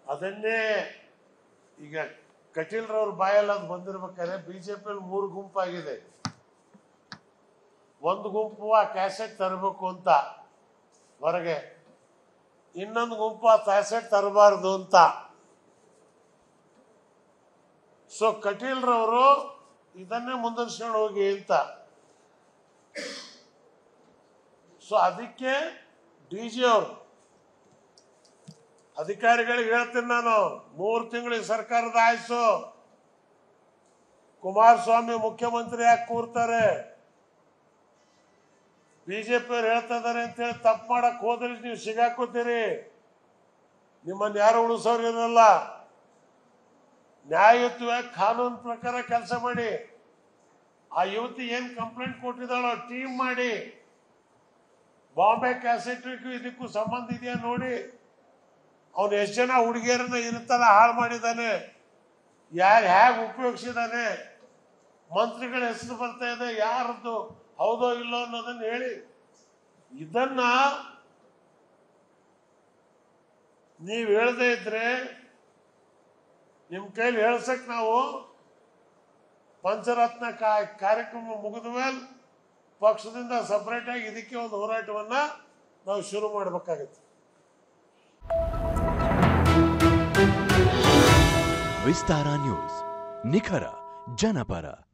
ಅದನ್ನೇ ಈಗ ಕಟೀಲ್ರವ್ರ ಬಾಯಲ್ಲಿ ಅದು ಬಂದಿರ್ಬೇಕಾದ್ರೆ ಬಿಜೆಪಿಯಲ್ಲಿ ಮೂರು ಗುಂಪಾಗಿದೆ ಒಂದು ಗುಂಪು ಆ ಕ್ಯಾಸೆಟ್ ತರಬೇಕು ಅಂತ ಹೊರಗೆ ಇನ್ನೊಂದು ಗುಂಪು ಆ ಕ್ಯಾಸೆಟ್ ತರಬಾರ್ದು ಅಂತ ಸೊ ಕಟೀಲ್ರವರು ಇದನ್ನೇ ಮುಂದುವರ್ಸ್ಕೊಂಡು ಹೋಗಿ ಅಂತ ಸೊ ಅದಕ್ಕೆ ಡಿ ಜಿ ಅವರು ಅಧಿಕಾರಿಗಳಿಗೆ ಹೇಳ್ತೀನಿ ನಾನು ಮೂರು ತಿಂಗಳಿಗೆ ಸರ್ಕಾರದ ಆಯ್ಸು ಕುಮಾರಸ್ವಾಮಿ ಮುಖ್ಯಮಂತ್ರಿ ಯಾಕೆ ಕೂರ್ತಾರೆ ಬಿಜೆಪಿ ಅವ್ರು ಹೇಳ್ತಾ ಇದಾರೆ ಅಂತ ಹೇಳಿ ತಪ್ಪು ಮಾಡಕ್ ಹೋದ್ರೆ ನೀವು ಸಿಗಾಕೋತೀರಿ ನಿಮ್ಮನ್ನ ಯಾರು ಉಳಿಸೋರು ಇರಲ್ಲ ನ್ಯಾಯಯುತವಾಗಿ ಕಾನೂನು ಪ್ರಕಾರ ಕೆಲಸ ಮಾಡಿ ಆ ಯುವತಿ ಏನ್ ಕಂಪ್ಲೇಂಟ್ ಕೊಟ್ಟಿದ್ದಾಳೋ ಟೀಮ್ ಮಾಡಿ ಬಾಂಬೆ ಕ್ಯಾಸೆಟ್ರಿಗೂ ಇದಕ್ಕೂ ಸಂಬಂಧ ಇದೆಯಾ ನೋಡಿ ಅವನು ಎಷ್ಟು ಜನ ಹುಡುಗಿಯರನ್ನ ಇರುತ್ತಲ್ಲ ಹಾಳು ಮಾಡಿದ್ದಾನೆ ಯಾರು ಹೇಗೆ ಉಪಯೋಗಿಸಿದಾನೆ ಮಂತ್ರಿಗಳ ಹೆಸರು ಬರ್ತಾ ಇದೆ ಯಾರದ್ದು ಹೌದೋ ಇಲ್ಲೋ ಅನ್ನೋದನ್ನ ಹೇಳಿ ಇದನ್ನ ನೀವು ಹೇಳದೇ ಇದ್ರೆ ನಿಮ್ಮ ಕೈಲಿ ಹೇಳ್ಸಕ್ ನಾವು ಪಂಚರತ್ನ ಕಾ- ಕಾರ್ಯಕ್ರಮ ಮುಗಿದ ಮೇಲೆ ಪಕ್ಷದಿಂದ ಸಪರೇಟ್ ಆಗಿ ಇದಕ್ಕೆ ಒಂದು ಹೋರಾಟವನ್ನ ನಾವು ಶುರು ಮಾಡಬೇಕಾಗತ್ತೆ ವಿಸ್ತಾರ ನ್ಯೂಸ್ ನಿಖರ ಜನಪರ